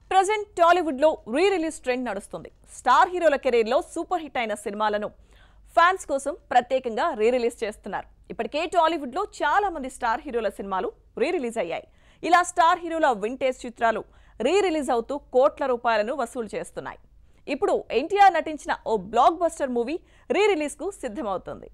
present Tollywood లో re release trend నడుస్తుంది స్టార్ హీరోల కెరీర్ లో సూపర్ హిట్ అయిన సినిమాలను ఫ్యాన్స్ కోసం ప్రత్యేకంగా రీ రిలీజ్ చేస్తున్నారు ఇప్పటికే టాలీవుడ్ లో చాలా మంది స్టార్ హీరోల సినిమాలు రీ రిలీజ్ అయ్యాయి ఇలా స్టార్ హీరోల వింటేజ్ చిత్రాలు రీ రిలీజ్ అవుతూ కోట్ల రూపాయలను వసూలు చేస్తున్నాయి ఇప్పుడు ఎన్టీఆర్ నటించిన ఓ blockbuster movie re release కు సిద్ధమవుతుంది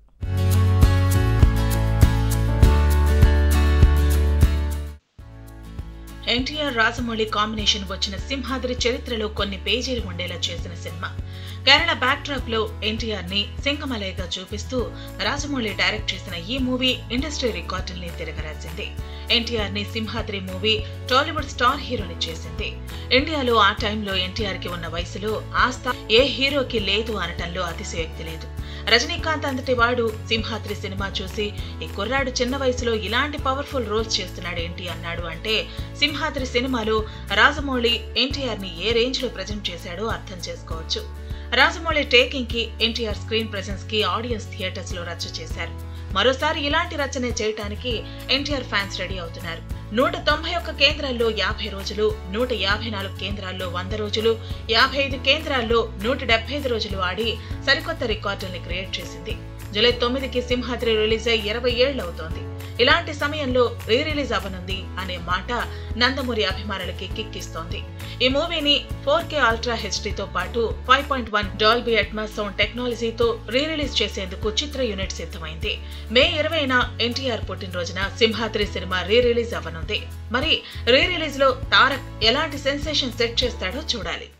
ఎన్టీఆర్ రాజమౌళి కాంబినేషన్ వచ్చిన సింహాద్రి చరిత్రలో కొన్ని పేజీలు ఉండేలా చేసిన సినిమా కేరళ బ్యాక్ డ్రాప్ లో ఎన్టీఆర్ ని సింగమలయగా చూపిస్తూ రాజమౌళి డైరెక్ట్ చేసిన ఈ మూవీ ఇండస్ట్రీ రికార్డుల్ని తిరగరాసింది ఎన్టీఆర్ ని సింహాద్రి మూవీ టాలీవుడ్ స్టార్ హీరోని చేసింది ఇండియాలో ఆ టైంలో ఎన్టీఆర్ కి ఉన్న వయసులో ఆ స్థా ఏ హీరోకి లేదు అనటంలో అతిశయోక్తి లేదు రజనీకాంత్ అంతటి వాడు సింహాద్రి సినిమా చూసి ఈ కుర్రాడు చిన్న వయసులో ఇలాంటి పవర్ఫుల్ రోల్స్ చేస్తున్నాడు ఏంటి అన్నాడు అంటే సింహాద్రి సినిమాలో రాజమౌళి ఎన్టీఆర్ ని ఏ రేంజ్ లో ప్రజెంట్ చేశాడో అర్థం చేసుకోవచ్చు రాజమౌళి టేకింగ్ కి ఎన్టీఆర్ స్క్రీన్ ప్రెసెన్స్ కి ఆడియన్స్ థియేటర్స్ లో రచ్చ చేశారు మరోసారి ఇలాంటి రచనే చేయటానికి ఎన్టీఆర్ ఫ్యాన్స్ రెడీ అవుతున్నారు నూట తొంభై ఒక్క కేంద్రాల్లో యాభై రోజులు నూట యాభై నాలుగు కేంద్రాల్లో వంద రోజులు యాభై ఐదు కేంద్రాల్లో నూట డెబ్బై ఐదు రోజులు ఆడి సరికొత్త రికార్డుల్ని క్రియేట్ చేసింది జూలై తొమ్మిదికి సింహాద్రి రిలీజ్ అయి ఇరవై ఏళ్ళు అవుతోంది ఇలాంటి సమయంలో రీ రిలీజ్ అవ్వనుంది అనే మాట నందమూరి అభిమానులకి కిక్కిస్తోంది ఈ మూవీని ఫోర్ కే అల్ట్రా హెచ్డీతో పాటు five point one Dolby Atmos sound టెక్నాలజీతో రీ రిలీజ్ చేసేందుకు చిత్ర యూనిట్ సిద్ధమైంది మే ఇరవైన ఎన్టీఆర్ పుట్టినరోజున సింహాద్రి సినిమా రీ రిలీజ్ అవ్వనుంది మరి రీ రిలీజ్ లో తారక్ ఎలాంటి సెన్సేషన్ సెట్ చేస్తాడో చూడాలి